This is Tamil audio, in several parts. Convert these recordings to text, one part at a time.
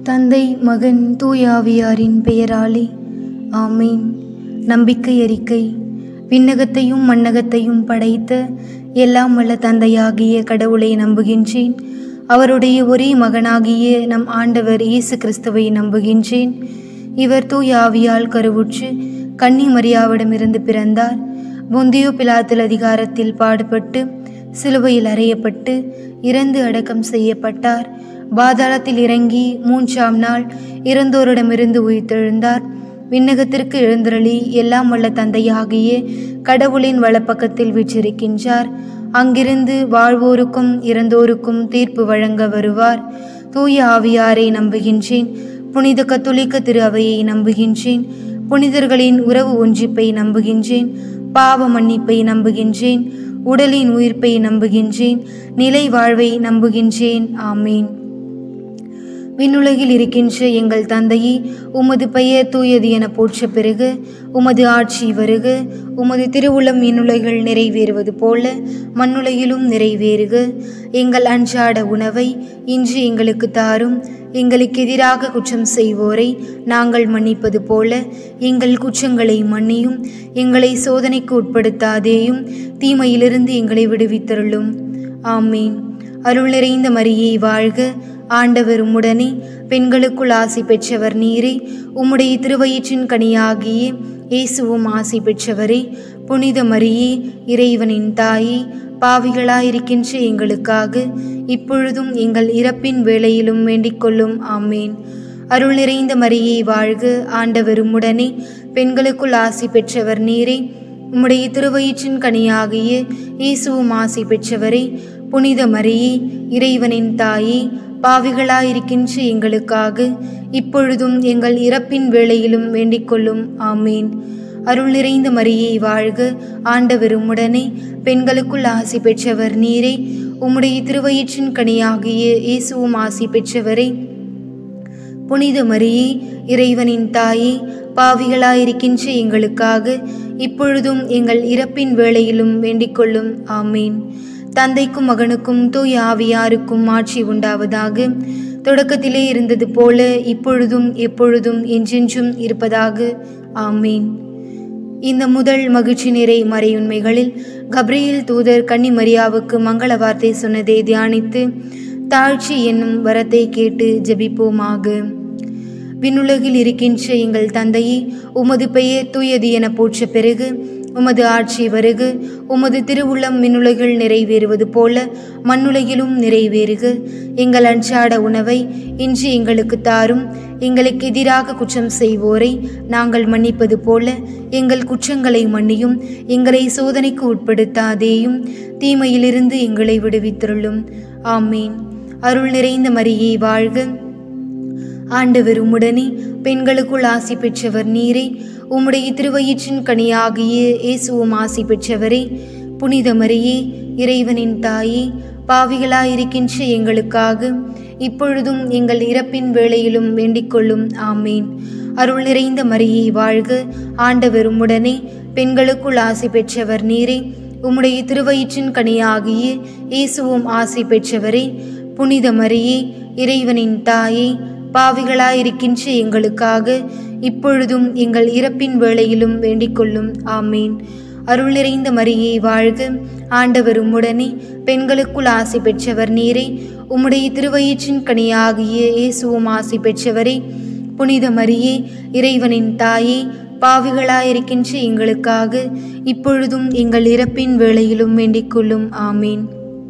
தந்தை மகன் தூயாவியாரின் பெயராலே ஆமீன் நம்பிக்கை அறிக்கை விண்ணகத்தையும் மண்ணகத்தையும் படைத்த எல்லாம் வல்ல தந்தையாகிய கடவுளை நம்புகின்றேன் அவருடைய ஒரே மகனாகிய நம் ஆண்டவர் இயேசு கிறிஸ்துவை நம்புகின்றேன் இவர் தூய ஆவியால் கருவுற்று கன்னி மரியாவிடமிருந்து பிறந்தார் பொந்தியோ பிலாத்தில் அதிகாரத்தில் பாடுபட்டு சிலுவையில் அறையப்பட்டு இறந்து அடக்கம் செய்யப்பட்டார் பாதாளத்தில் இறங்கி மூன்றாம் நாள் இறந்தோரிடமிருந்து உயிர்த்தெழுந்தார் விண்ணகத்திற்கு எழுந்தருளி எல்லாம் வல்ல தந்தையாகிய கடவுளின் வலப்பக்கத்தில் வீற்றிருக்கின்றார் அங்கிருந்து வாழ்வோருக்கும் இறந்தோருக்கும் தீர்ப்பு வழங்க வருவார் தூய ஆவியாரை நம்புகின்றேன் புனித கத்தோலிக்க திரு அவையை நம்புகின்றேன் புனிதர்களின் உறவு ஒன்றிப்பை நம்புகின்றேன் பாவ மன்னிப்பை நம்புகின்றேன் உடலின் உயிர்ப்பை நம்புகின்றேன் நிலை வாழ்வை நம்புகின்றேன் ஆமீன் விண்ணுலகில் இருக்கின்ற எங்கள் தந்தையே உமது பெயர் தூயது என போற்ற பிறகு உமது ஆட்சி வருக உமது திருவுளம் விண்ணுலகில் நிறைவேறுவது போல மண்ணுலகிலும் நிறைவேறுக எங்கள் அன்றாட உணவை இன்று எங்களுக்கு தாரும் எங்களுக்கு எதிராக குற்றம் செய்வோரை நாங்கள் மன்னிப்பது போல எங்கள் குற்றங்களை மன்னியும் எங்களை சோதனைக்கு உட்படுத்தாதேயும் தீமையிலிருந்து எங்களை விடுவித்தருளும் ஆமீன் அருள் நிறைந்த மரியை வாழ்க ஆண்டவர் உம்முடனே பெண்களுக்குள் ஆசி பெற்றவர் நீரே உம்முடைய திருவயிற்றின் கனியாகிய இயேசுவும் ஆசி பெற்றவரே புனித மரியே இறைவனின் தாயே பாவிகளாயிருக்கின்ற எங்களுக்காக இப்பொழுதும் எங்கள் இறப்பின் வேளையிலும் வேண்டிக் கொள்ளும் ஆமேன் அருள் நிறைந்த மரியை வாழ்க ஆண்டவர் உம்முடனே பெண்களுக்குள் ஆசி பெற்றவர் நீரே உம்முடைய திருவயிற்றின் கனியாகிய இயேசுவும் ஆசி பெற்றவரே புனித மரியே இறைவனின் தாயே பாவிகளாயிருக்கின்ற எங்களுக்காக இப்பொழுதும் எங்கள் இறப்பின் வேளையிலும் வேண்டிக் கொள்ளும் ஆமேன் அருள் நிறைந்த மரியை வாழ்க ஆண்டவர் உம்முடனே பெண்களுக்குள் ஆசி பெற்றவர் நீரே உம்முடைய திருவயிற்றின் கனியாகிய இயேசுவும் ஆசி பெற்றவரே புனித மரியே இறைவனின் தாயே பாவிகளாயிருக்கின்ற எங்களுக்காக இப்பொழுதும் எங்கள் இறப்பின் வேளையிலும் வேண்டிக் கொள்ளும் ஆமேன் தந்தைக்கும் மகனுக்கும் தூய ஆவியாருக்கும் ஆட்சி உண்டாவதாக தொடக்கத்திலே இருந்தது போல இப்பொழுதும் எப்பொழுதும் என்றென்றும் இருப்பதாக ஆமீன் இந்த முதல் மகிழ்ச்சி நிறை மறையுண்மைகளில் கப்ரியேல் தூதர் கன்னி மரியாவுக்கு மங்கள வார்த்தை சொன்னதை தியானித்து தாழ்ச்சி என்னும் வரத்தை கேட்டு ஜெபிப்போமாக விண்ணுலகில் இருக்கின்ற எங்கள் தந்தையே உமது பெயர் தூயது என போற்ற பிறகு உமது ஆட்சி வருக உமது திருவுள்ளம் மின்னுலகில் நிறைவேறுவது போல மண்ணுலகிலும் நிறைவேறுக எங்கள் அன்றாட உணவை இன்று எங்களுக்கு தாரும் எங்களுக்கு எதிராக குற்றம் செய்வோரை நாங்கள் மன்னிப்பது போல எங்கள் குற்றங்களை மன்னியும் எங்களை சோதனைக்கு உட்படுத்தாதேயும் தீமையிலிருந்து எங்களை விடுவித்தருளும் ஆமீன் அருள் நிறைந்த மரியை வாழ்க ஆண்டவர் உம்முடனே பெண்களுக்குள் ஆசி பெற்றவர் நீரே உம்முடைய திருவயிற்றின் கனியாகிய இயேசுவும் ஆசி பெற்றவரே புனித மரியே இறைவனின் தாயே பாவிகளாயிருக்கின்ற எங்களுக்காக இப்பொழுதும் எங்கள் இறப்பின் வேளையிலும் வேண்டிக் கொள்ளும் ஆமீன் அருள் நிறைந்த மரியை வாழ்க ஆண்டவர் உம்முடனே பெண்களுக்குள் ஆசி பெற்றவர் நீரே உம்முடைய திருவயிற்றின் கனியாகிய இயேசுவும் ஆசி பெற்றவரே புனித மரியே இறைவனின் தாயே பாவிகளாயிருக்கின்ற எங்களுக்காக இப்பொழுதும் எங்கள் இறப்பின் வேளையிலும் வேண்டிக் கொள்ளும் ஆமீன் அருள் நிறைந்த மரியை வாழ்க ஆண்டவர் உம்முடனே பெண்களுக்குள் ஆசி பெற்றவர் நீரே உம்முடைய திருவயிற்றின் கனியாகிய இயேசுவும் ஆசி பெற்றவரே புனித மரியே இறைவனின் தாயே பாவிகளாயிருக்கின்ற எங்களுக்காக இப்பொழுதும் எங்கள் இறப்பின் வேளையிலும் வேண்டிக் கொள்ளும் ஆமீன்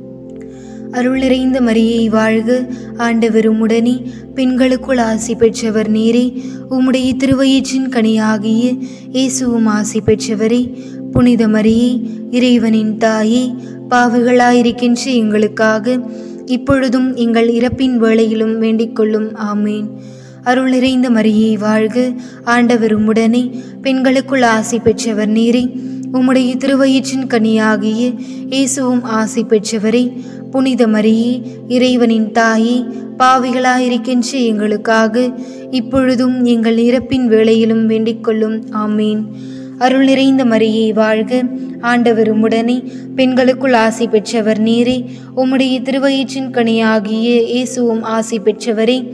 அருள் நிறைந்த மரியை வாழ்க ஆண்டவர் உம்முடனே பெண்களுக்குள் ஆசி பெற்றவர் நீரே உம்முடைய திருவயிற்றின் கனியாகிய இயேசுவும் ஆசி பெற்றவரே புனித மரியே இறைவனின் தாயே பாவிகளாயிருக்கின்ற எங்களுக்காக இப்பொழுதும் எங்கள் இறப்பின் வேளையிலும் வேண்டிக் கொள்ளும் ஆமேன் அருள் நிறைந்த மரியை வாழ்க ஆண்டவர் உம்முடனே பெண்களுக்குள் ஆசி பெற்றவர் நீரே உம்முடைய திருவயிற்றின் கனியாகிய இயேசுவும் ஆசி பெற்றவரே புனித மரியே இறைவனின் தாயே பாவிகளாயிருக்கின்ற எங்களுக்காக இப்பொழுதும் எங்கள் இறப்பின் வேளையிலும் வேண்டிக் கொள்ளும் ஆமீன் அருள் நிறைந்த மரியே வாழ்க ஆண்டவர் உம்முடனே பெண்களுக்குள் ஆசி பெற்றவர் நீரே உம்முடைய திருவயிற்றின் கனியாகிய இயேசுவும் ஆசி பெற்றவரே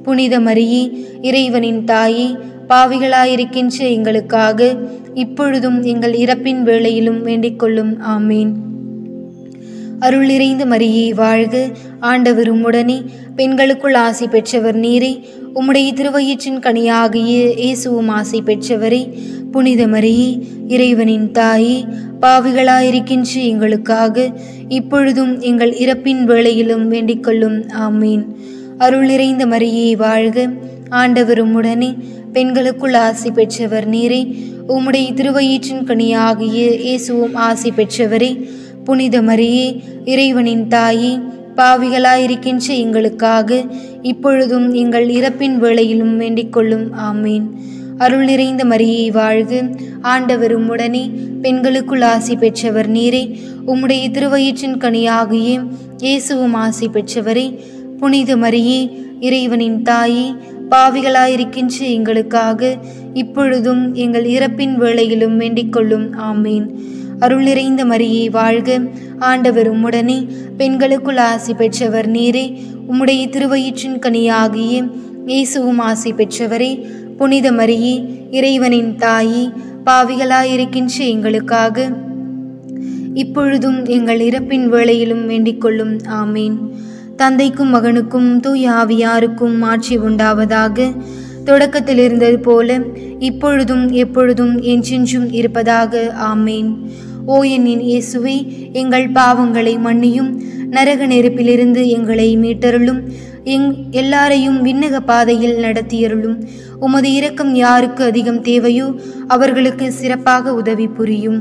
புனித மரியே இறைவனின் தாயே பாவிகளாயிருக்கின்ற எங்களுக்காக இப்பொழுதும் எங்கள் இறப்பின் வேளையிலும் வேண்டிக் கொள்ளும் ஆமீன் அருள் நிறைந்த மரியே வாழ்க ஆண்டவரும் உடனே பெண்களுக்குள் ஆசி பெற்றவர் நீரே உம்முடைய திருவயிற்றின் கனியாகிய இயேசுவும் ஆசி பெற்றவரே புனித மரியே இறைவனின் தாயே பாவிகளாயிருக்கின்ற எங்களுக்காக இப்பொழுதும் எங்கள் இறப்பின் வேளையிலும் வேண்டிக் கொள்ளும் ஆமீன் அருள் நிறைந்த மரியே வாழ்க ஆண்டவரும் உடனே பெண்களுக்குள் ஆசி பெற்றவர் நீரே உம்முடைய திருவயிற்றின் கனியாகிய இயேசுவும் ஆசி பெற்றவரே புனித மரியே இறைவனின் தாயே பாவிகளாயிருக்கின்ற எங்களுக்காக இப்பொழுதும் எங்கள் இறப்பின் வேளையிலும் வேண்டிக் கொள்ளும் ஆமீன் அருள் நிறைந்த மரியே வாழ்க ஆண்டவரும் உடனே பெண்களுக்குள் ஆசி பெற்றவர் நீரே உம்முடைய திருவயிற்றின் கனியாகிய இயேசுவும் ஆசி பெற்றவரே புனித மரியே இறைவனின் தாயே பாவிகளாயிருக்கின்ற எங்களுக்காக இப்பொழுதும் எங்கள் இறப்பின் வேளையிலும் வேண்டிக் கொள்ளும் ஆமீன் அருள் நிறைந்த மரியே வாழ்க ஆண்டவரும் உடனே பெண்களுக்குள் ஆசி பெற்றவர் நீரே உம்முடைய திருவயிற்றின் கனியாகிய இயேசுவும் ஆசி பெற்றவரே புனித மரியே இறைவனின் தாயே பாவிகளாயிருக்கின்ற எங்களுக்காக இப்பொழுதும் எங்கள் இறப்பின் வேளையிலும் வேண்டிக் கொள்ளும் ஆமீன் தந்தைக்கும் மகனுக்கும் தூய ஆவியாருக்கும் ஆட்சி உண்டாவதாக தொடக்கத்தில் இருந்தது போல இப்பொழுதும் எப்பொழுதும் என்றென்றும் இருப்பதாக ஆமேன் ஓ என்னின் இயேசுவே எங்கள் பாவங்களை மன்னியும் நரக நெருப்பிலிருந்து எங்களை மீட்டருளும் எங் எல்லாரையும் விண்ணக பாதையில் நடத்தியருளும் உமது இரக்கம் யாருக்கு அதிகம் தேவையோ அவர்களுக்கு சிறப்பாக உதவி புரியும்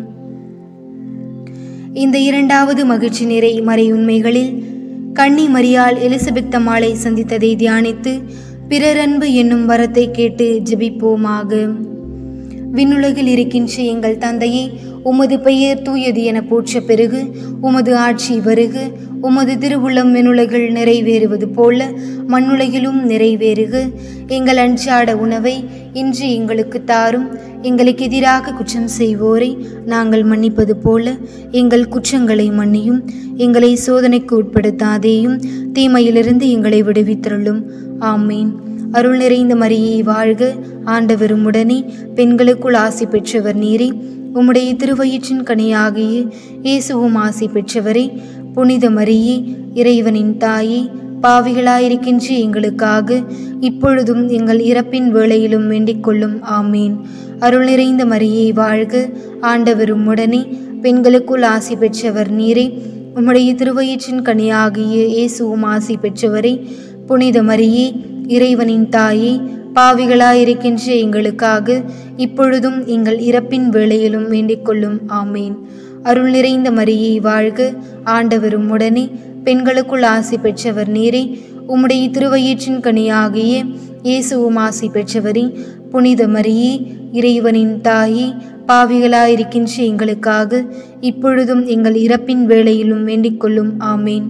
இந்த இரண்டாவது மகிழ்ச்சி நிறை மறை உண்மைகளில் கன்னி மரியாள் எலிசபெத் அம்மாளை சந்தித்ததை தியானித்து பிறரன்பு என்னும் வரத்தை கேட்டு ஜெபிப்போமாக விண்ணுலகில் இருக்கின்ற எங்கள் தந்தையே உமது பெயர் தூயது என போற்ற பெருகு உமது ஆட்சி வருக உமது திருவுள்ளம் விண்ணுலகில் நிறைவேறுவது போல மண்ணுலகிலும் நிறைவேறுக எங்கள் அன்றாட உணவை இன்று எங்களுக்கு தாரும் எங்களுக்கு எதிராக குற்றம் செய்வோரை நாங்கள் மன்னிப்பது போல எங்கள் குற்றங்களை மன்னியும் எங்களை சோதனைக்கு உட்படுத்தாதேயும் தீமையிலிருந்து எங்களை விடுவித்தருளும் ஆமீன் அருள் நிறைந்த மரியை வாழ்க ஆண்டவரும் உடனே பெண்களுக்குள் ஆசி பெற்றவர் நீரே உம்முடைய திருவயிற்றின் கனியாகிய இயேசுவும் ஆசி பெற்றவரே புனித மரியே இறைவனின் தாயே பாவிகளாயிருக்கின்ற எங்களுக்காக இப்பொழுதும் எங்கள் இறப்பின் வேளையிலும் வேண்டிக் கொள்ளும் ஆமீன் அருள் நிறைந்த மரியை வாழ்க ஆண்டவரும் உடனே பெண்களுக்குள் ஆசி பெற்றவர் நீரே உம்முடைய திருவயிற்றின் கனியாகிய இயேசுவும் ஆசி பெற்றவரே புனித மரியே இறைவனின் தாயே பாவிகளாயிருக்கின்ற எங்களுக்காக இப்பொழுதும் எங்கள் இறப்பின் வேளையிலும் வேண்டிக் கொள்ளும் ஆமேன் அருள் நிறைந்த மரியை வாழ்க ஆண்டவரும் உடனே பெண்களுக்குள் ஆசி பெற்றவர் நீரே உம்முடைய திருவயிற்றின் கனியாகிய இயேசுவும் ஆசி பெற்றவரே புனித மரியே இறைவனின் தாயே பாவிகளாயிருக்கின்ற எங்களுக்காக இப்பொழுதும் எங்கள் இறப்பின் வேளையிலும் வேண்டிக் கொள்ளும் ஆமேன்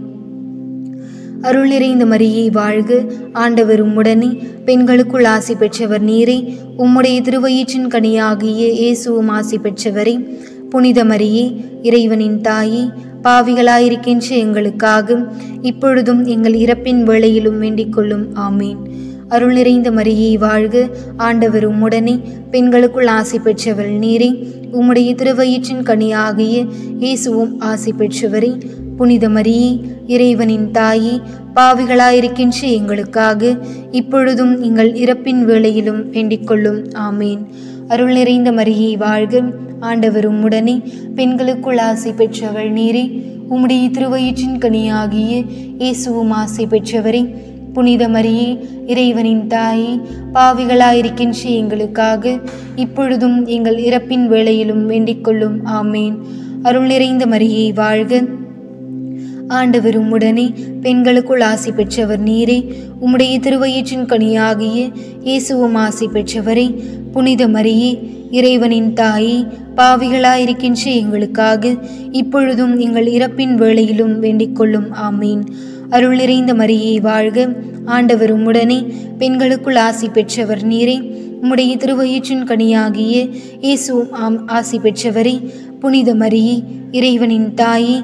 அருள் நிறைந்த மரியை வாழ்க ஆண்டவரும் உடனே பெண்களுக்குள் ஆசி பெற்றவர் நீரே உம்முடைய திருவயிற்றின் கனியாகிய இயேசுவும் ஆசி பெற்றவரே புனித மரியே இறைவனின் தாயே பாவிகளாயிருக்கின்ற எங்களுக்காக இப்பொழுதும் எங்கள் இறப்பின் வேளையிலும் வேண்டிக் கொள்ளும் ஆமீன் அருள் நிறைந்த மரியை வாழ்க ஆண்டவரும் உடனே பெண்களுக்குள் ஆசி பெற்றவள் நீரே உம்முடைய திருவயிற்றின் கனியாகிய இயேசுவும் ஆசி பெற்றவரே புனித மரியே இறைவனின் தாயே பாவிகளாயிருக்கின்ற எங்களுக்காக இப்பொழுதும் எங்கள் இறப்பின் வேளையிலும் வேண்டிக் கொள்ளும் ஆமீன் அருள் நிறைந்த மரியை வாழ்க ஆண்டவரும் உடனே பெண்களுக்குள் ஆசை பெற்றவள் நீரே உம்முடைய திருவயிற்றின் கனியாகிய இயேசுவும் ஆசை பெற்றவரே புனித மரியே இறைவனின் தாயே பாவிகளாயிருக்கின்ற எங்களுக்காக இப்பொழுதும் எங்கள் இறப்பின் வேளையிலும் வேண்டிக் கொள்ளும் ஆமேன் அருள் நிறைந்த மரியை வாழ்க ஆண்டவரும் உடனே பெண்களுக்குள் ஆசி பெற்றவர் நீரே உம்முடைய திருவயிற்றின் கனியாகிய இயேசுவும் ஆசி பெற்றவரே புனித மரியே இறைவனின் தாயே பாவிகளாயிருக்கின்ற எங்களுக்காக இப்பொழுதும் எங்கள் இறப்பின் வேளையிலும் வேண்டிக் கொள்ளும் ஆமீன் அருள் நிறைந்த மரியை வாழ்க ஆண்டவரும் உடனே பெண்களுக்குள் ஆசி பெற்றவர் நீரே உம்முடைய திருவயிற்றின் கனியாகிய இயேசுவும் ஆம் ஆசி பெற்றவரே புனித மரியே இறைவனின் தாயே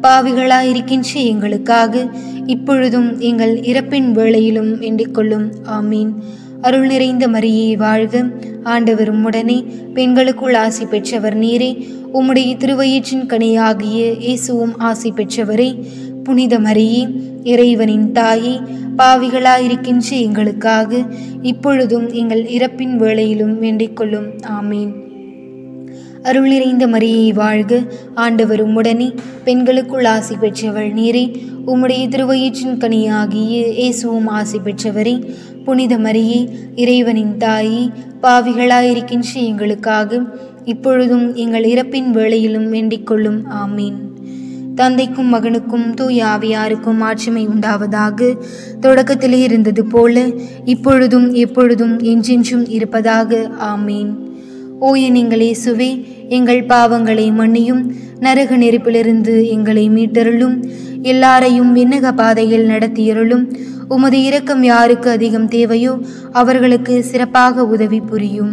பாவிகளாயிருக்கின்ற எங்களுக்காக இப்பொழுதும் எங்கள் இறப்பின் வேளையிலும் வேண்டிக் கொள்ளும் ஆமீன் அருள் நிறைந்த மரியே வாழ்க ஆண்டவரும் உடனே பெண்களுக்குள் ஆசி பெற்றவர் நீரே உம்முடைய திருவயிற்றின் கனியாகிய இயேசுவும் ஆசி பெற்றவரே புனித மரியே இறைவனின் தாயே பாவிகளாயிருக்கின்ற எங்களுக்காக இப்பொழுதும் எங்கள் இறப்பின் வேளையிலும் வேண்டிக் கொள்ளும் ஆமீன் அருள் நிறைந்த மரியை வாழ்க ஆண்டவரும் உடனே பெண்களுக்குள் ஆசி பெற்றவள் நீரே உம்முடைய திருவயிற்றின் கனியாகிய இயேசுவும் ஆசி பெற்றவரே புனித மரியே இறைவனின் தாயே பாவிகளாயிருக்கின்ற எங்களுக்காக இப்பொழுதும் எங்கள் இறப்பின் வேளையிலும் வேண்டிக் கொள்ளும் ஆமீன் தந்தைக்கும் மகனுக்கும் தூய ஆவியாருக்கும் ஆட்சிமை உண்டாவதாக தொடக்கத்திலே இருந்தது போல இப்பொழுதும் எப்பொழுதும் என்றென்றும் இருப்பதாக ஆமீன் ஓய நீங்கள் இயேசுவே எங்கள் பாவங்களை மன்னியும் நரக நெருப்பிலிருந்து எங்களை மீட்டருளும் எல்லாரையும் விண்ணக பாதையில் நடத்தியருளும் உமது இரக்கம் யாருக்கு அதிகம் தேவையோ அவர்களுக்கு சிறப்பாக உதவி புரியும்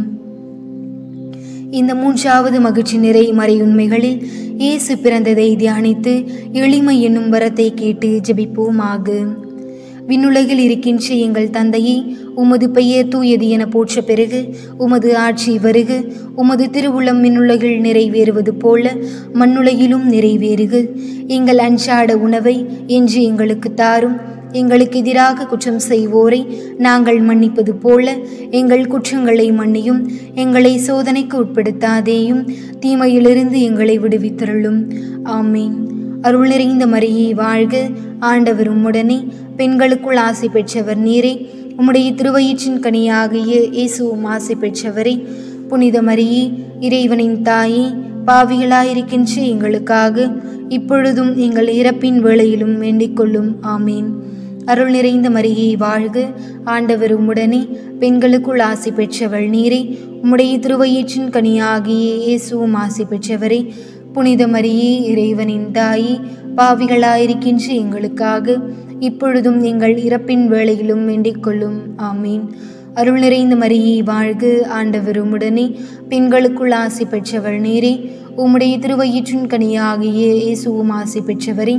இந்த மூன்றாவது மகிழ்ச்சி நிறை மறையுண்மைகளில் இயேசு பிறந்ததை தியானித்து எளிமை என்னும் வரத்தை கேட்டு ஜெபிப்போமாக விண்ணுலகில் இருக்கின்ற எங்கள் தந்தையே உமது பெயர் தூயது என போற்ற பிறகு உமது ஆட்சி வருக உமது திருவுளம் விண்ணுலகில் நிறைவேறுவது போல மண்ணுலகிலும் நிறைவேறுக எங்கள் அன்றாட உணவை என்று எங்களுக்கு தாரும் எங்களுக்கு எதிராக குற்றம் செய்வோரை நாங்கள் மன்னிப்பது போல எங்கள் குற்றங்களை மன்னியும் எங்களை சோதனைக்கு உட்படுத்தாதேயும் தீமையிலிருந்து எங்களை விடுவித்தருளும் ஆமீன் அருள் நிறைந்த மரியே வாழ்க ஆண்டவரும் உடனே பெண்களுக்குள் ஆசை பெற்றவர் நீரே உம்முடைய திருவயிற்றின் கனியாகிய இயேசுவும் ஆசை பெற்றவரே புனித மரியே இறைவனின் தாயே பாவிகளாயிருக்கின்ற எங்களுக்காக இப்பொழுதும் எங்கள் இறப்பின் வேளையிலும் வேண்டிக் கொள்ளும் ஆமீன் அருள் நிறைந்த மரியே வாழ்க ஆண்டவர் உம்முடனே பெண்களுக்குள் ஆசி பெற்றவள் நீரே உம்முடைய திருவயிற்றின் கனியாகிய இயேசுவும் ஆசி பெற்றவரே புனித மரியே இறைவனின் தாயே பாவிகளாயிருக்கின்ற எங்களுக்காக இப்பொழுதும் எங்கள் இறப்பின் வேளையிலும் வேண்டிக் கொள்ளும் ஆமீன் அருள் நிறைந்த மரியே வாழ்க ஆண்டவர் உம்முடனே பெண்களுக்குள் ஆசி பெற்றவள் நீரே உம்முடைய திருவயிற்றின் கனியாகிய இயேசுவும் ஆசி பெற்றவரே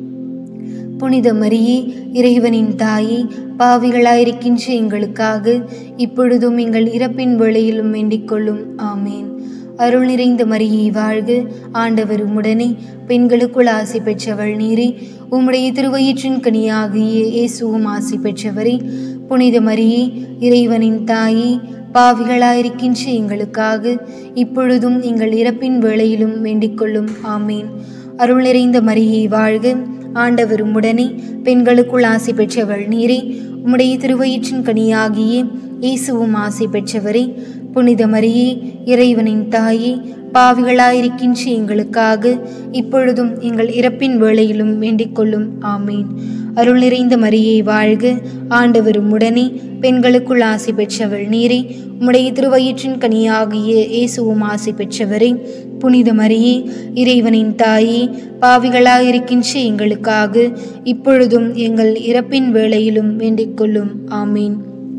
புனித மரியே இறைவனின் தாயே பாவிகளாயிருக்கின்ற எங்களுக்காக இப்பொழுதும் எங்கள் இறப்பின் வேளையிலும் வேண்டிக் கொள்ளும் ஆமேன் அருள் நிறைந்த மரியே வாழ்க ஆண்டவர் உம்முடனே பெண்களுக்குள் ஆசி பெற்றவள் நீரே உம்முடைய திருவயிற்றின் கனியாகிய இயேசுவும் ஆசி பெற்றவரே புனித மரியே இறைவனின் தாயே பாவிகளாயிருக்கின்ற எங்களுக்காக இப்பொழுதும் எங்கள் இறப்பின் வேளையிலும் வேண்டிக் கொள்ளும் ஆமேன் அருள் நிறைந்த மரியே வாழ்க ஆண்டவர் உம்முடனே பெண்களுக்குள் ஆசி பெற்றவள் நீரே உம்முடைய திருவயிற்றின் கனியாகிய இயேசுவும் ஆசி பெற்றவரே புனித மரியே இறைவனின் தாயே பாவிகளாயிருக்கின்ற எங்களுக்காக இப்பொழுதும் எங்கள் இறப்பின் வேளையிலும் வேண்டிக் கொள்ளும் ஆமீன் அருள் நிறைந்த மரியே வாழ்க ஆண்டவர் உம்முடனே பெண்களுக்குள் ஆசி பெற்றவள் நீரே உம்முடைய திருவயிற்றின் கனியாகிய இயேசுவும் ஆசி பெற்றவரே புனித மரியே இறைவனின் தாயே பாவிகளாயிருக்கின்ற எங்களுக்காக இப்பொழுதும் எங்கள் இறப்பின் வேளையிலும் வேண்டிக் கொள்ளும் ஆமீன்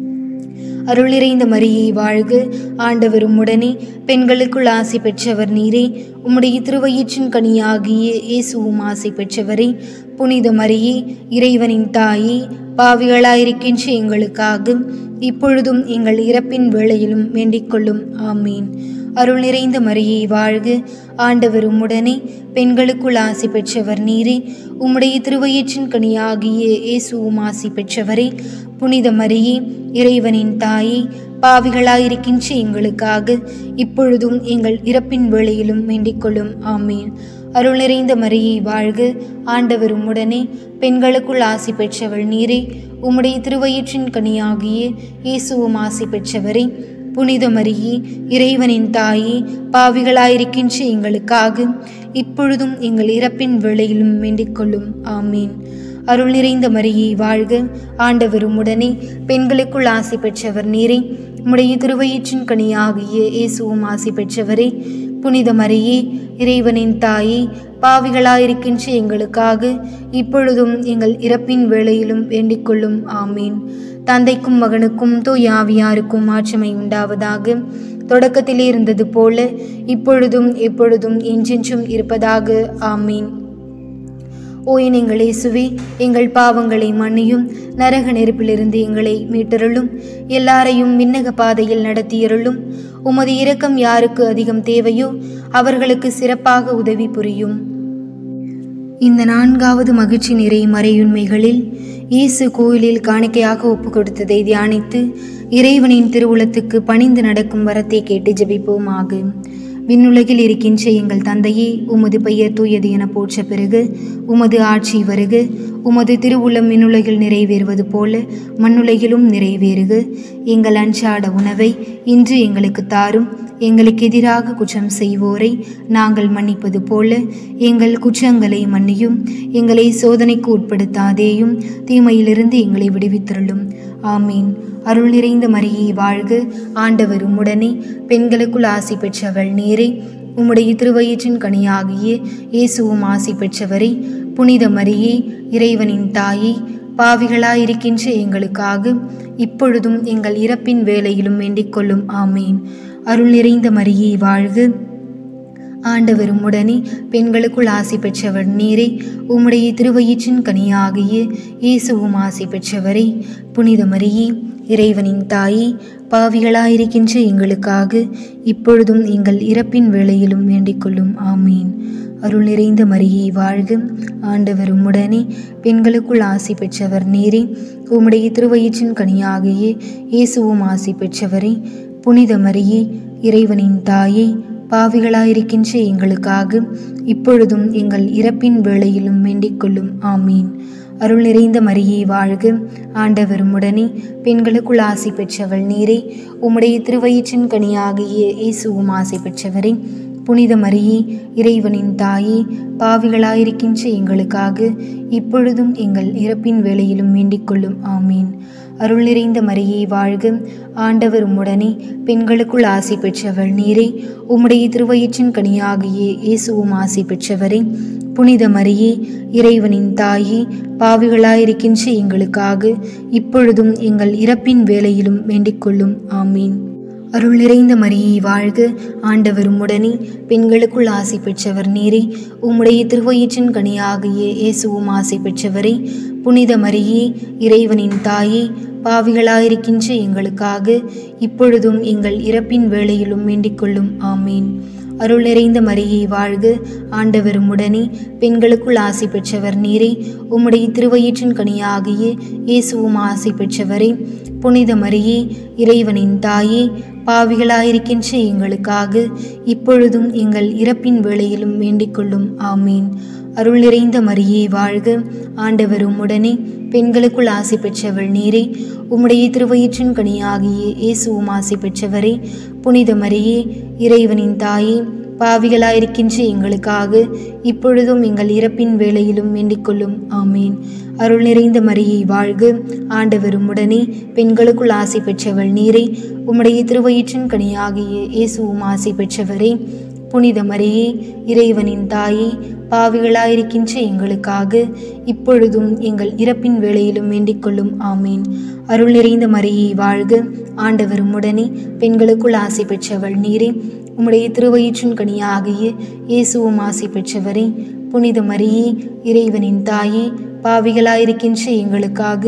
அருள் நிறைந்த மரியே வாழ்க ஆண்டவர் உம்முடனே பெண்களுக்குள் ஆசி பெற்றவர் நீரே உம்முடைய திருவயிற்றின் கனியாகிய இயேசுவும் ஆசி பெற்றவரே புனித மரியே இறைவனின் தாயே பாவிகளாயிருக்கின்ற எங்களுக்காக இப்பொழுதும் எங்கள் இறப்பின் வேளையிலும் வேண்டிக் கொள்ளும் ஆமீன் அருள் நிறைந்த மரியே வாழ்க ஆண்டவர் உம்முடனே பெண்களுக்குள் ஆசி பெற்றவர் நீரே உம்முடைய திருவயிற்றின் கனியாகிய இயேசுவும் ஆசி பெற்றவரே புனித மரியே இறைவனின் தாயே பாவிகளாயிருக்கின்ற எங்களுக்காக இப்பொழுதும் எங்கள் இறப்பின் வேளையிலும் வேண்டிக் கொள்ளும் ஆமீன் அருள் நிறைந்த மரியே வாழ்க ஆண்டவர் உம்முடனே பெண்களுக்குள் ஆசி பெற்றவள் நீரே உம்முடைய திருவயிற்றின் கனியாகிய இயேசுவும் ஆசி பெற்றவரே புனித மரியே இறைவனின் தாயே பாவிகளாயிருக்கின்ற எங்களுக்காக இப்பொழுதும் எங்கள் இறப்பின் வேளையிலும் வேண்டிக் கொள்ளும் ஆமீன் அருள் நிறைந்த மரியே வாழ்க ஆண்டவர் உம்முடனே பெண்களுக்குள் ஆசி பெற்றவர் நீரே உம்முடைய திருவயிற்றின் கனியாகிய இயேசுவும் ஆசி பெற்றவரே புனித மரியே இறைவனின் தாயே பாவிகளாயிருக்கின்ற எங்களுக்காக இப்பொழுதும் எங்கள் இறப்பின் வேளையிலும் வேண்டிக் கொள்ளும் ஆமீன் தந்தைக்கும் மகனுக்கும் தூய ஆவியாருக்கும் ஆட்சிமை உண்டாவதாக தொடக்கத்திலே இருந்தது போல இப்பொழுதும் எப்பொழுதும் என்றென்றும் இருப்பதாக ஆமீன் ஓ என் எங்கள் இயேசுவே எங்கள் பாவங்களை மன்னியும் நரக நெருப்பிலிருந்து எங்களை மீட்டருளும் எல்லாரையும் விண்ணக பாதையில் நடத்தியருளும் உமது இரக்கம் யாருக்கு அதிகம் தேவையோ அவர்களுக்கு சிறப்பாக உதவி புரியும் இந்த நான்காவது மகிழ்ச்சி நிறை மறையுண்மைகளில் இயேசு கோயிலில் காணிக்கையாக ஒப்பு கொடுத்ததை தியானித்து இறைவனின் திருவுளத்துக்கு பணிந்து நடக்கும் வரத்தை கேட்டு ஜெபிப்போமாக விண்ணுலகில் இருக்கின்ற எங்கள் தந்தையே உமது பெயர் தூயது என போற்ற பிறகு உமது ஆட்சி வருக உமது திருவுளம் விண்ணுலகில் நிறைவேறுவது போல மண்ணுலகிலும் நிறைவேறுக எங்கள் அன்றாட உணவை இன்று எங்களுக்கு தாரும் எங்களுக்கு எதிராக குற்றம் செய்வோரை நாங்கள் மன்னிப்பது போல எங்கள் குற்றங்களை மன்னியும் எங்களை சோதனைக்கு உட்படுத்தாதேயும் தீமையிலிருந்து எங்களை விடுவித்தருளும் ஆமீன் அருள் நிறைந்த மரியை வாழ்க ஆண்டவர் உம்முடனே பெண்களுக்குள் ஆசி பெற்றவள் நீரே உம்முடைய திருவயிற்றின் கனியாகிய இயேசுவும் ஆசி பெற்றவரே புனித மரியே இறைவனின் தாயே பாவிகளாயிருக்கின்ற எங்களுக்காக இப்பொழுதும் எங்கள் இறப்பின் வேலையிலும் வேண்டிக் கொள்ளும் ஆமீன் அருள் நிறைந்த மரியே வாழ்க ஆண்டவரும் உடனே பெண்களுக்குள் ஆசி பெற்றவர் நீரே உம்முடைய திருவயிற்றின் கனியாகிய இயேசுவும் ஆசி பெற்றவரே புனித மரியே இறைவனின் தாயே பாவிகளாயிருக்கின்ற எங்களுக்காக இப்பொழுதும் எங்கள் இறப்பின் வேளையிலும் வேண்டிக் கொள்ளும் ஆமீன் அருள் நிறைந்த மரியே வாழ்க ஆண்டவர் உம்முடனே பெண்களுக்குள் ஆசி பெற்றவர் நீரே உம்முடைய திருவயிற்றின் கனியாகிய இயேசுவும் ஆசி பெற்றவரே புனித மரியே இறைவனின் தாயே பாவிகளாயிருக்கின்ற எங்களுக்காக இப்பொழுதும் எங்கள் இறப்பின் வேளையிலும் வேண்டிக் கொள்ளும் ஆமீன் அருள் நிறைந்த மரியே வாழ்க ஆண்டவர் உடனே பெண்களுக்குள் ஆசி பெற்றவள் நீரே உம்முடைய திருவயிற்றின் கனியாகிய இயேசுவும் ஆசி பெற்றவரே புனித மரியே இறைவனின் தாயே பாவிகளாயிருக்கின்ற எங்களுக்காக இப்பொழுதும் எங்கள் இறப்பின் வேளையிலும் வேண்டிக் கொள்ளும் ஆமீன் அருள் நிறைந்த மரியே வாழ்க ஆண்டவர் உம்முடனே பெண்களுக்குள் ஆசி பெற்றவள் நீரே உம்முடைய திருவயிற்றின் கனியாகிய இயேசுவும் ஆசி பெற்றவரே புனித மரியே இறைவனின் தாயே பாவிகளாயிருக்கின்ற எங்களுக்காக இப்பொழுதும் எங்கள் இறப்பின் வேளையிலும் வேண்டிக் கொள்ளும் ஆமீன் அருள் நிறைந்த மரியே வாழ்க ஆண்டவர் உம்முடனே பெண்களுக்குள் ஆசி பெற்றவர் நீரே உம்முடைய திருவயிற்றின் கனியாகிய இயேசுவும் ஆசி பெற்றவரே புனித மரியே இறைவனின் தாயே பாவிகளாயிருக்கின்ற எங்களுக்காக இப்பொழுதும் எங்கள் இறப்பின் வேளையிலும் வேண்டிக் கொள்ளும் ஆமீன் அருள் நிறைந்த மரியே வாழ்க ஆண்டவர் உடனே பெண்களுக்குள் ஆசி பெற்றவர் நீரே உம்முடைய திருவயிற்றின் கனியாகிய இயேசுவும் ஆசி பெற்றவரே புனித மரியே இறைவனின் தாயே பாவிகளாயிருக்கின்ற எங்களுக்காக இப்பொழுதும் எங்கள் இறப்பின் வேளையிலும் வேண்டிக் கொள்ளும் ஆமீன் அருள் நிறைந்த மரியே வாழ்க ஆண்டவர் உம்முடனே பெண்களுக்குள் ஆசி பெற்றவள் நீரே உம்முடைய திருவயிற்றின் கனியாகிய இயேசுவும் ஆசி பெற்றவரே புனித மரியே இறைவனின் தாயே பாவிகளாயிருக்கின்ற எங்களுக்காக இப்பொழுதும் எங்கள் இறப்பின் வேளையிலும் வேண்டிக் கொள்ளும் ஆமீன் அருள் நிறைந்த மரியை வாழ்க ஆண்டவர் உம்முடனே பெண்களுக்குள் ஆசி பெற்றவள் நீரே உம்முடைய திருவயிற்றின் கனியாகிய இயேசுவும் ஆசி பெற்றவரே புனித மரியே இறைவனின் தாயே பாவிகளாயிருக்கின்ற எங்களுக்காக இப்பொழுதும் எங்கள் இறப்பின் வேளையிலும் வேண்டிக் கொள்ளும் ஆமீன் அருள் நிறைந்த மரியை வாழ்க ஆண்டவர் உம்முடனே பெண்களுக்குள் ஆசி பெற்றவள் நீரே உம்முடைய திருவயிற்றின் கனியாகிய இயேசுவும் ஆசி பெற்றவரே புனித மரியே இறைவனின் தாயே பாவிகளாயிருக்கின்ற எங்களுக்காக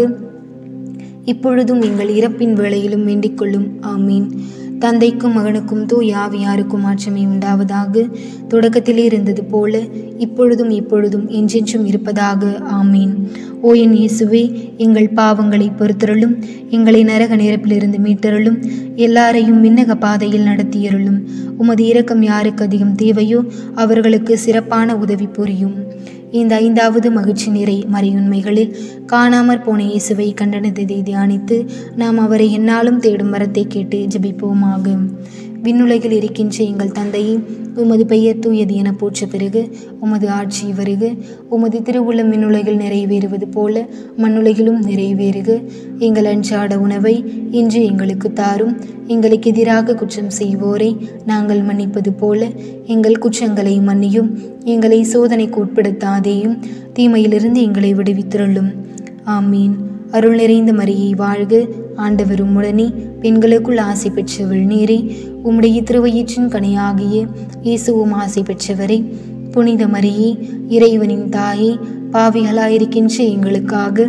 இப்பொழுதும் எங்கள் இறப்பின் வேளையிலும் வேண்டிக் கொள்ளும் ஆமீன் தந்தைக்கும் மகனுக்கும் தூய் ஆவியாருக்கும் மாற்றமே உண்டாவதாக தொடக்கத்திலே இருந்தது போல இப்பொழுதும் இப்பொழுதும் என்றென்றும் இருப்பதாக ஆமீன் ஓ என் இயேசுவே எங்கள் பாவங்களை பொறுத்தருளும் எங்களை நரக நெருப்பிலிருந்து மீட்டருளும் எல்லாரையும் விண்ணக பாதையில் நடத்தியருளும் உமது இரக்கம் யாருக்கு அதிகம் தேவையோ அவர்களுக்கு சிறப்பான உதவி புரியும் இந்த ஐந்தாவது மகிழ்ச்சி நிறை மறையுண்மைகளில் காணாமற் போன இயேசுவை கண்டனத்தை தியானித்து நாம் அவரை எந்நாளும் தேடும் வரத்தை கேட்டு ஜெபிப்போமாக விண்ணுலகில் இருக்கின்ற எங்கள் தந்தையே உமது பெயர் தூயது என போற்ற பிறகு உமது ஆட்சி வருக உமது திருவுள்ளம் விண்ணுலகில் நிறைவேறுவது போல மண்ணுலகிலும் நிறைவேறுக எங்கள் அன்றாட உணவை இன்று எங்களுக்கு தாரும் எங்களுக்கு எதிராக குற்றம் செய்வோரை நாங்கள் மன்னிப்பது போல எங்கள் குற்றங்களை மன்னியும் எங்களை சோதனைக்கு உட்படுத்தாதேயும் தீமையிலிருந்து எங்களை விடுவித்திருளும் ஆமீன் அருள் நிறைந்த மரியை வாழ்க ஆண்டவர் உம்முடனே பெண்களுக்குள் ஆசை பெற்றவள் நீரே உம்முடைய திருவயிற்றின் கனியாகிய இயேசுவும் ஆசை பெற்றவரே புனித மரியே இறைவனின் தாயே பாவிகளாயிருக்கின்ற எங்களுக்காக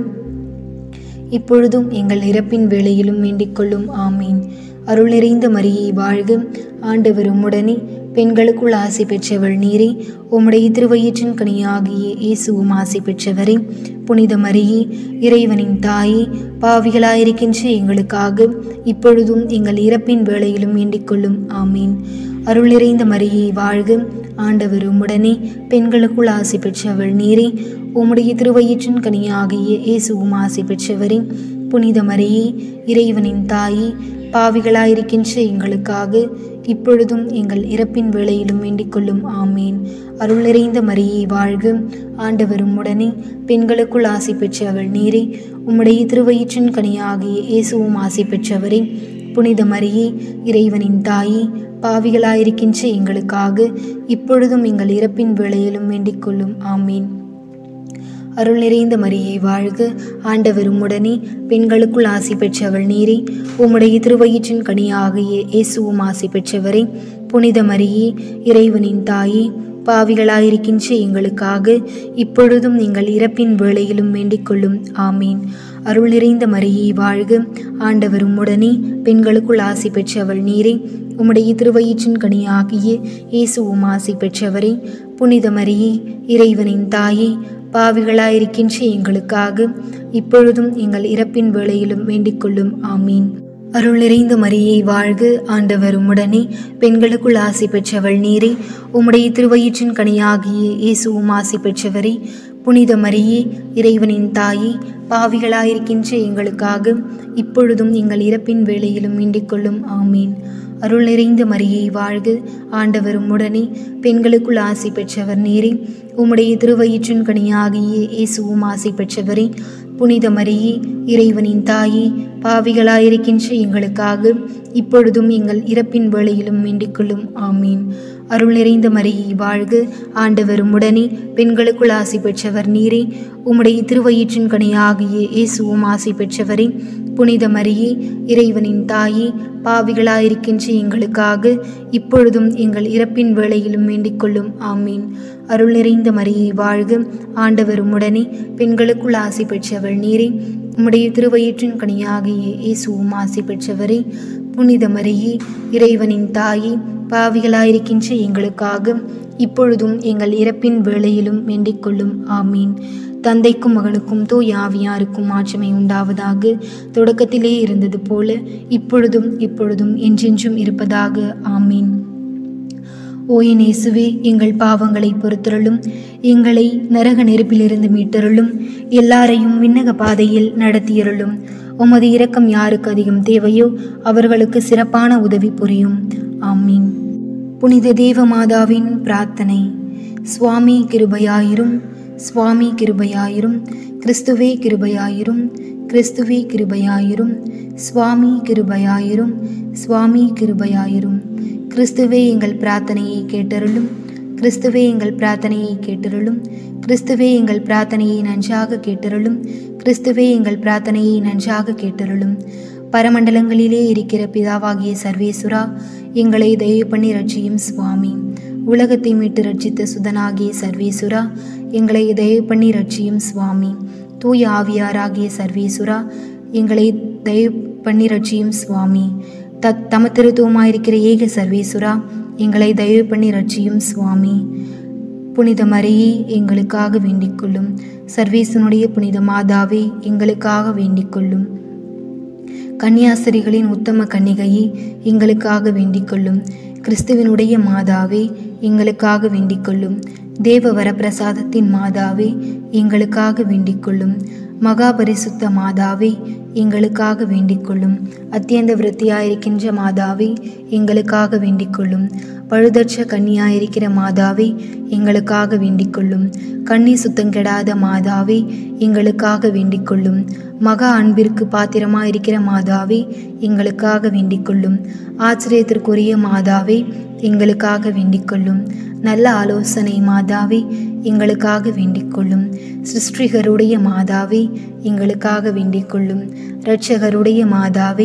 இப்பொழுதும் எங்கள் இறப்பின் வேளையிலும் வேண்டிக் கொள்ளும் ஆமீன் அருள் நிறைந்த மரியை வாழ்க ஆண்டவர் உம்முடனே பெண்களுக்குள் ஆசை பெற்றவள் நீரே உம்முடைய திருவயிற்றின் கனியாகிய இயேசுவும் ஆசை பெற்றவரே புனித மரியே இறைவனின் தாயே பாவிகளாயிருக்கின்ற எங்களுக்காக இப்பொழுதும் எங்கள் இறப்பின் வேளையிலும் வேண்டிக் கொள்ளும் ஆமீன் அருள் நிறைந்த மரியை வாழ்க ஆண்டவர் உம்முடனே பெண்களுக்குள் ஆசை பெற்றவள் நீரே உம்முடைய திருவயிற்றின் கனியாகிய இயேசுவும் ஆசை பெற்றவரே புனித மரியே இறைவனின் தாயே பாவிகளாயிருக்கின்ற எங்களுக்காக இப்பொழுதும் எங்கள் இறப்பின் வேளையிலும் வேண்டிக் கொள்ளும் ஆமீன் அருள் நிறைந்த மரியை வாழ்க ஆண்டவர் உம்முடனே பெண்களுக்குள் ஆசை பெற்றவள் நீரே உம்முடைய திருவயிற்றின் கனியாகிய இயேசுவும் ஆசை பெற்றவரே புனித மரியே இறைவனின் தாயே பாவிகளாயிருக்கின்ற எங்களுக்காக இப்பொழுதும் எங்கள் இறப்பின் வேளையிலும் வேண்டிக் கொள்ளும் ஆமீன் அருள் நிறைந்த மரியை வாழ்க ஆண்டவர் உம்முடனே பெண்களுக்குள் ஆசி பெற்றவள் நீரே உம்முடைய திருவயிற்றின் கனியாகிய இயேசுவும் ஆசி பெற்றவரே புனித மரியே இறைவனின் தாயே பாவிகளாயிருக்கின்ற எங்களுக்காக இப்பொழுதும் எங்கள் இறப்பின் வேளையிலும் வேண்டிக் கொள்ளும் ஆமீன் அருள் நிறைந்த மரியை வாழ்க ஆண்டவர் உம்முடனே பெண்களுக்குள் ஆசி பெற்றவள் நீரே உம்முடைய திருவயிற்றின் கனியாகிய இயேசுவும் ஆசி பெற்றவரே புனித மரியே இறைவனின் தாயே பாவிகளாயிருக்கின்ற எங்களுக்காக இப்பொழுதும் எங்கள் இறப்பின் வேளையிலும் வேண்டிக் கொள்ளும் ஆமீன் அருள் நிறைந்த மரியை வாழ்க ஆண்டவர் உம்முடனே பெண்களுக்குள் ஆசி பெற்றவள் நீரே உம்முடைய திருவயிற்றின் கனியாகிய இயேசுவும் ஆசி பெற்றவரே புனித மரியே இறைவனின் தாயே பாவிகளாயிருக்கின்ற எங்களுக்காக இப்பொழுதும் எங்கள் இறப்பின் வேளையிலும் வேண்டிக் கொள்ளும் ஆமீன் அருள் நிறைந்த மரியை வாழ்க ஆண்டவர் உம்முடனே பெண்களுக்குள் ஆசி பெற்றவர் நீரே உம்முடைய திருவயிற்றின் கனியாகிய இயேசுவும் ஆசி பெற்றவரே புனித மரியே இறைவனின் தாயே பாவிகளாயிருக்கின்ற எங்களுக்காக இப்பொழுதும் எங்கள் இறப்பின் வேளையிலும் வேண்டிக் கொள்ளும் ஆமீன் அருள் நிறைந்த மரியை வாழ்க ஆண்டவர் உம்முடனே பெண்களுக்குள் ஆசி பெற்றவர் நீரே உம்முடைய திருவயிற்றின் கனியாகிய இயேசுவும் ஆசி பெற்றவரே புனித மரியே இறைவனின் தாயே பாவிகளாயிருக்கின்ற எங்களுக்காக இப்பொழுதும் எங்கள் இறப்பின் வேளையிலும் வேண்டிக் கொள்ளும் ஆமீன் அருள் நிறைந்த மரியை வாழ்க ஆண்டவர் உம்முடனே பெண்களுக்குள் ஆசி பெற்றவள் நீரே உம்முடைய திருவயிற்றின் கனியாகிய இயேசுவும் ஆசி பெற்றவரே புனித மரியே இறைவனின் தாயே பாவிகளாயிருக்கின்ற எங்களுக்காக இப்பொழுதும் எங்கள் இறப்பின் வேளையிலும் வேண்டிக் கொள்ளும் ஆமீன் தந்தைக்கும் மகனுக்கும் தூய் ஆவியாருக்கும் மாற்றமை உண்டாவதாக தொடக்கத்திலே இருந்தது போல இப்பொழுதும் இப்பொழுதும் என்றென்றும் இருப்பதாக ஆமீன் ஓயின் இயேசுவே எங்கள் பாவங்களை பொறுத்தருளும் எங்களை நரக நெருப்பிலிருந்து மீட்டருளும் எல்லாரையும் விண்ணக பாதையில் நடத்தியருளும் உமது இரக்கம் யாருக்கு அதிகம் தேவையோ அவர்களுக்கு சிறப்பான உதவி புரியும் ஆமீன் புனித தேவ மாதாவின் பிரார்த்தனை சுவாமி கிருபையாயிரும் சுவாமி கிருபையாயிரும் கிறிஸ்துவே கிருபையாயிரும் கிறிஸ்துவே கிருபையாயிரும் சுவாமி கிருபையாயிரும் சுவாமி கிருபையாயிரும் கிறிஸ்துவே எங்கள் பிரார்த்தனையை கேட்டருளும் கிறிஸ்துவே எங்கள் பிரார்த்தனையை கேட்டருளும் கிறிஸ்துவே எங்கள் பிரார்த்தனையை நன்றாக கேட்டருளும் கிறிஸ்துவே எங்கள் பிரார்த்தனையை நன்றாக கேட்டருளும் பரமண்டலங்களிலே இருக்கிற பிதாவாகிய சர்வேசுரா எங்களை தயவு பண்ணி ரட்சியும் சுவாமி உலகத்தை மீட்டு ரட்சித்த சுதனாகிய சர்வேசுரா எங்களை தயவு பண்ணி ரட்சியும் சுவாமி தூய ஆவியாராகிய சர்வேசுரா எங்களை தயவு பண்ணி ரட்சியும் சுவாமி தத் தமத்திருத்துவமாயிருக்கிற ஏக சர்வேசுரா எங்களை தயவு பண்ணி ரட்சியும் சுவாமி புனித மரியே எங்களுக்காக வேண்டிக் கொள்ளும் சர்வேசனுடைய புனித மாதாவே எங்களுக்காக வேண்டிக் கொள்ளும் கன்னியாஸ்திரிகளின் உத்தம கன்னிகையே எங்களுக்காக வேண்டிக் கொள்ளும் கிறிஸ்துவினுடைய மாதாவே எங்களுக்காக வேண்டிக் கொள்ளும் தேவ வரப்பிரசாதத்தின் மாதாவே எங்களுக்காக வேண்டிக் கொள்ளும் மகாபரிசுத்த மாதாவே எங்களுக்காக வேண்டிக் கொள்ளும் அத்தியந்த விருத்தியாயிருக்கின்ற மாதாவே எங்களுக்காக வேண்டிக் கொள்ளும் பழுதற்ற கன்னியாயிருக்கிற மாதாவே எங்களுக்காக வேண்டிக் கொள்ளும் கண்ணி சுத்தங்கெடாத மாதாவே எங்களுக்காக வேண்டிக் கொள்ளும் மகா அன்பிற்கு பாத்திரமாயிருக்கிற மாதாவே எங்களுக்காக வேண்டிக் கொள்ளும் ஆச்சரியத்திற்குரிய மாதாவே எங்களுக்காக வேண்டிக் கொள்ளும் நல்ல ஆலோசனை மாதாவே எங்களுக்காக வேண்டிக் கொள்ளும் சிருஷ்டிகருடைய மாதாவே எங்களுக்காக வேண்டிக் கொள்ளும் இரட்சகருடைய மாதாவே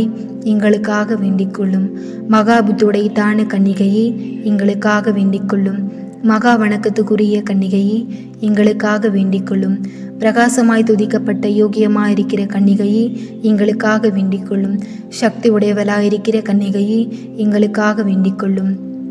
எங்களுக்காக வேண்டிக் கொள்ளும் மகாபுத்துடைய தான கன்னிகையே எங்களுக்காக வேண்டிக் கொள்ளும் மகா வணக்கத்துக்குரிய கன்னிகையே எங்களுக்காக வேண்டிக் கொள்ளும் பிரகாசமாய் துதிக்கப்பட்ட யோகியமாயிருக்கிற கன்னிகையே எங்களுக்காக வேண்டிக் கொள்ளும் சக்தி உடையவளாயிருக்கிற கன்னிகையே எங்களுக்காக வேண்டிக் கொள்ளும்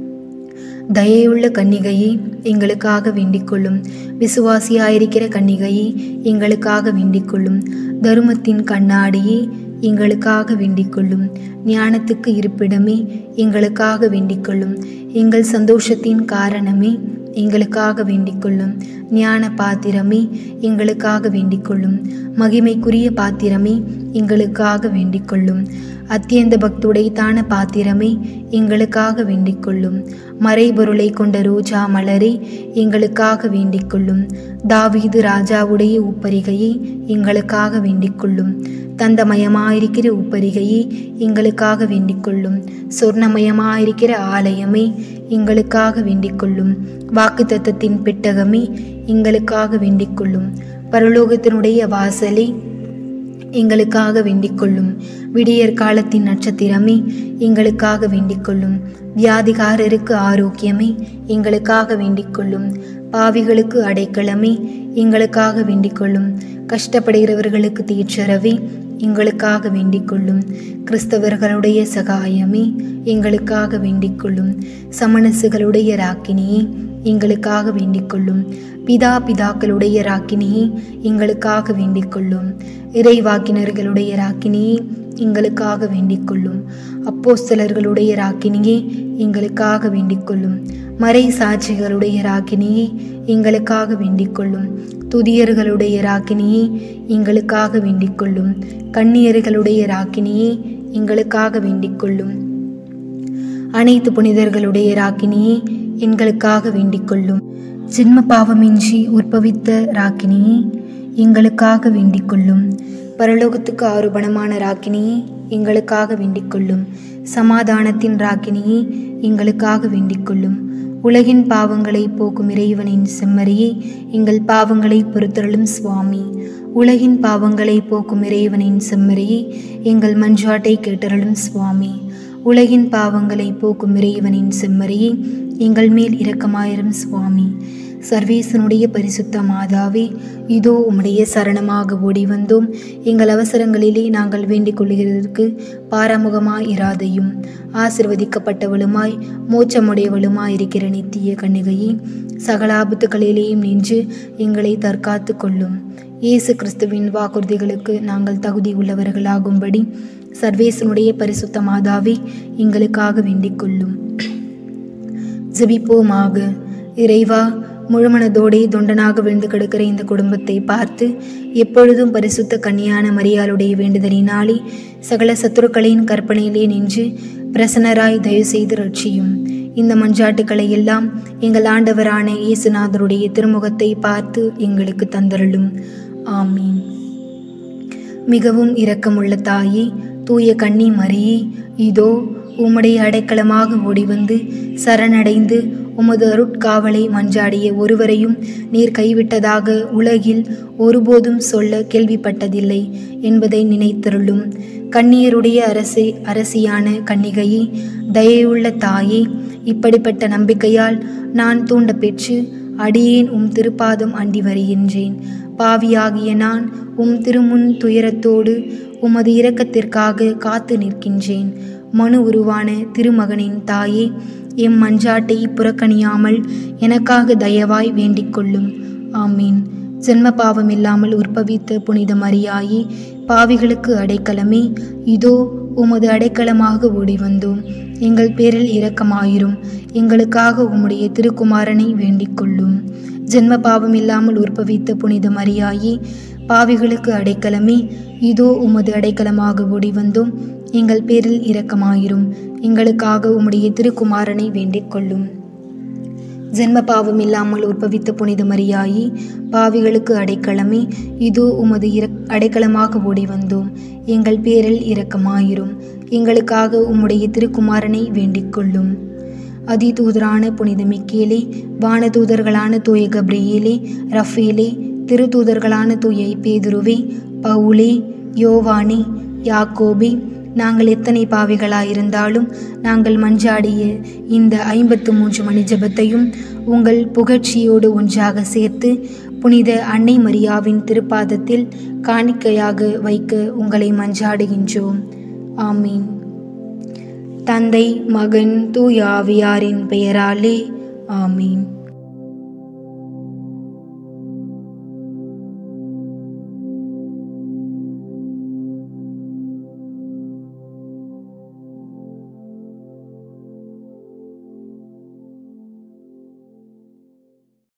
தயையுள்ள கன்னிகையே எங்களுக்காக வேண்டிக் கொள்ளும் விசுவாசியாயிருக்கிற கன்னிகையே எங்களுக்காக வேண்டிக் கொள்ளும் தருமத்தின் கண்ணாடியே எங்களுக்காக வேண்டிக் கொள்ளும் ஞானத்துக்கு இருப்பிடமே எங்களுக்காக வேண்டிக் கொள்ளும் எங்கள் சந்தோஷத்தின் காரணமே எங்களுக்காக வேண்டிக் கொள்ளும் ஞான பாத்திரமே எங்களுக்காக வேண்டிக் கொள்ளும் மகிமைக்குரிய பாத்திரமே எங்களுக்காக வேண்டிக் கொள்ளும் அத்தியந்த பக்துடைத்தான பாத்திரமே எங்களுக்காக வேண்டிக் கொள்ளும் மறைபொருளை கொண்ட ரோஜா மலரே எங்களுக்காக வேண்டிக் கொள்ளும் தாவீது ராஜாவுடைய உப்பரிகையை எங்களுக்காக வேண்டிக் கொள்ளும் தந்தமயமாயிருக்கிற உப்பரிகையே எங்களுக்காக வேண்டிக் கொள்ளும் சொர்ணமயமாயிருக்கிற ஆலயமே எங்களுக்காக வேண்டிக் கொள்ளும் வாக்கு தத்தத்தின் பெட்டகமே எங்களுக்காக வேண்டிக் கொள்ளும் பரலோகத்தினுடைய வாசலே எங்களுக்காக வேண்டிக் கொள்ளும் விடியற் காலத்தின் நட்சத்திரமே எங்களுக்காக வேண்டிக் கொள்ளும் வியாதிகாரருக்கு ஆரோக்கியமே எங்களுக்காக வேண்டிக் கொள்ளும் பாவிகளுக்கு அடைக்கலமே எங்களுக்காக வேண்டிக் கொள்ளும் கஷ்டப்படுகிறவர்களுக்கு தீட்சரவே எங்களுக்காக வேண்டிக் கொள்ளும் கிறிஸ்தவர்களுடைய சகாயமே எங்களுக்காக வேண்டிக் கொள்ளும் சமணசுகளுடைய ராக்கினியே எங்களுக்காக வேண்டிக் கொள்ளும் பிதா பிதாக்களுடைய ராக்கினியே எங்களுக்காக வேண்டிக் கொள்ளும் இறைவாக்கினர்களுடைய ராக்கினியே எங்களுக்காக வேண்டிக் கொள்ளும் அப்போஸ்தலர்களுடைய ராக்கினியே எங்களுக்காக வேண்டிக் கொள்ளும் மறை சாட்சிகளுடைய ராக்கினியே எங்களுக்காக வேண்டிக் கொள்ளும் துதியர்களுடைய ராக்கினியே எங்களுக்காக வேண்டிக் கொள்ளும் கன்னியர்களுடைய ராக்கினியே எங்களுக்காக வேண்டிக் கொள்ளும் அனைத்து புனிதர்களுடைய ராக்கினியே எங்களுக்காக வேண்டிக் கொள்ளும் ஜென்ம பாவமின்றி உற்பவித்த ராக்கினியே எங்களுக்காக வேண்டிக் கொள்ளும் பரலோகத்துக்கு ஆறுபணமான ராக்கினியே எங்களுக்காக வேண்டிக் கொள்ளும் சமாதானத்தின் ராக்கினியே எங்களுக்காக வேண்டிக் கொள்ளும் உலகின் பாவங்களை போக்கும் இறைவனின் செம்மறியே எங்கள் பாவங்களை பொறுத்தருளும் சுவாமி உலகின் பாவங்களை போக்கும் இறைவனின் செம்மறியே எங்கள் மன்றாட்டை கேட்டருளும் சுவாமி உலகின் பாவங்களை போக்கும் இறைவனின் செம்மறியே எங்கள் மேல் இரக்கமாயிரும் சுவாமி சர்வேசனுடைய பரிசுத்த மாதாவே இதோ உம்முடைய சரணமாக ஓடி வந்தோம் எங்கள் அவசரங்களிலே நாங்கள் வேண்டிக் கொள்கிறதற்கு பாராமுகமாய் இராதையும் ஆசிர்வதிக்கப்பட்டவளுமாய் மோட்சமுடையவளுமாய் இருக்கிற நித்திய கன்னிகையே சகலாபத்துக்களிலேயும் நின்று எங்களை தற்காத்து கொள்ளும் இயேசு கிறிஸ்துவின் வாக்குறுதிகளுக்கு நாங்கள் தகுதி உள்ளவர்களாகும்படி சர்வேசனுடைய பரிசுத்த மாதாவே எங்களுக்காக வேண்டிக் கொள்ளும் ஜெபிப்போமாக இறைவா முழுமனதோடே தொண்டனாக விழுந்து கிடக்கிற இந்த குடும்பத்தை பார்த்து எப்பொழுதும் பரிசுத்த கன்னியான மரியாளுடைய வேண்டுதலினாலே சகல சத்துருக்களின் கற்பனையிலே நின்று பிரசன்னராய் தயவு செய்து ரட்சியும் இந்த மஞ்சாட்டுக்களை எல்லாம் எங்கள் ஆண்டவரான இயேசுநாதருடைய திருமுகத்தை பார்த்து எங்களுக்கு தந்தருளும் ஆமீன் மிகவும் இரக்கமுள்ள தாயே தூய கன்னி மரியே இதோ உம்முடைய அடைக்கலமாக ஓடி வந்து சரணடைந்து உமது அருட்காவலை மஞ்சாடிய ஒருவரையும் நீர் கைவிட்டதாக உலகில் ஒருபோதும் சொல்ல கேள்விப்பட்டதில்லை என்பதை நினைத்தருளும் கண்ணியருடைய அரசே அரசியான கன்னிகையே தயையுள்ள தாயே இப்படிப்பட்ட நம்பிக்கையால் நான் தூண்ட பெற்று அடியேன் உம் திருப்பாதம் அண்டி வருகின்றேன் பாவியாகிய நான் உம் திருமுன் துயரத்தோடு உமது இரக்கத்திற்காக காத்து நிற்கின்றேன் மனு உருவான திருமகனின் தாயே எம் மஞ்சாட்டை புறக்கணியாமல் எனக்காக தயவாய் வேண்டிக் கொள்ளும் ஆமீன் ஜென்ம பாவம் இல்லாமல் உற்பவித்த புனித மரியாயே பாவிகளுக்கு அடைக்கலமே இதோ உமது அடைக்கலமாக ஓடி வந்தோம் எங்கள் பேரில் இரக்கமாயிரும் எங்களுக்காக உம்முடைய திருக்குமாரனை வேண்டிக் கொள்ளும் ஜென்ம பாவம் இல்லாமல் உற்பவித்த புனித மரியாயே பாவிகளுக்கு அடைக்கலமே இதோ உமது அடைக்கலமாக ஓடி வந்தோம் எங்கள் பேரில் இரக்கமாயிரும் எங்களுக்காக உம்முடைய திருக்குமாரனை வேண்டிக் கொள்ளும் ஜென்ம பாவம் இல்லாமல் உற்பவித்த புனித மரியாயி பாவிகளுக்கு அடைக்கலமே இதோ உமது இர அடைக்கலமாக ஓடி வந்தோம் எங்கள் பேரில் இரக்கமாயிரும் எங்களுக்காக உம்முடைய திருக்குமாரனை வேண்டிக் கொள்ளும் அதிதூதரான புனித மிக்கேலே வானதூதர்களான தூய கப்ரியேலே ரஃபேலே திருத்தூதர்களான தூய பேதுருவே பவுலே யோவானே யாக்கோபே நாங்கள் எத்தனை பாவிகளாயிருந்தாலும் நாங்கள் மஞ்சாடிய இந்த ஐம்பத்து மூன்று மணி ஜெபத்தையும் உங்கள் புகழ்ச்சியோடு ஒன்றாக சேர்த்து புனித அன்னை மரியாவின் திருப்பாதத்தில் காணிக்கையாக வைக்க உங்களை மஞ்சாடுகின்றோம் ஆமீன் தந்தை மகன் தூய ஆவியாரின் பெயராலே ஆமீன்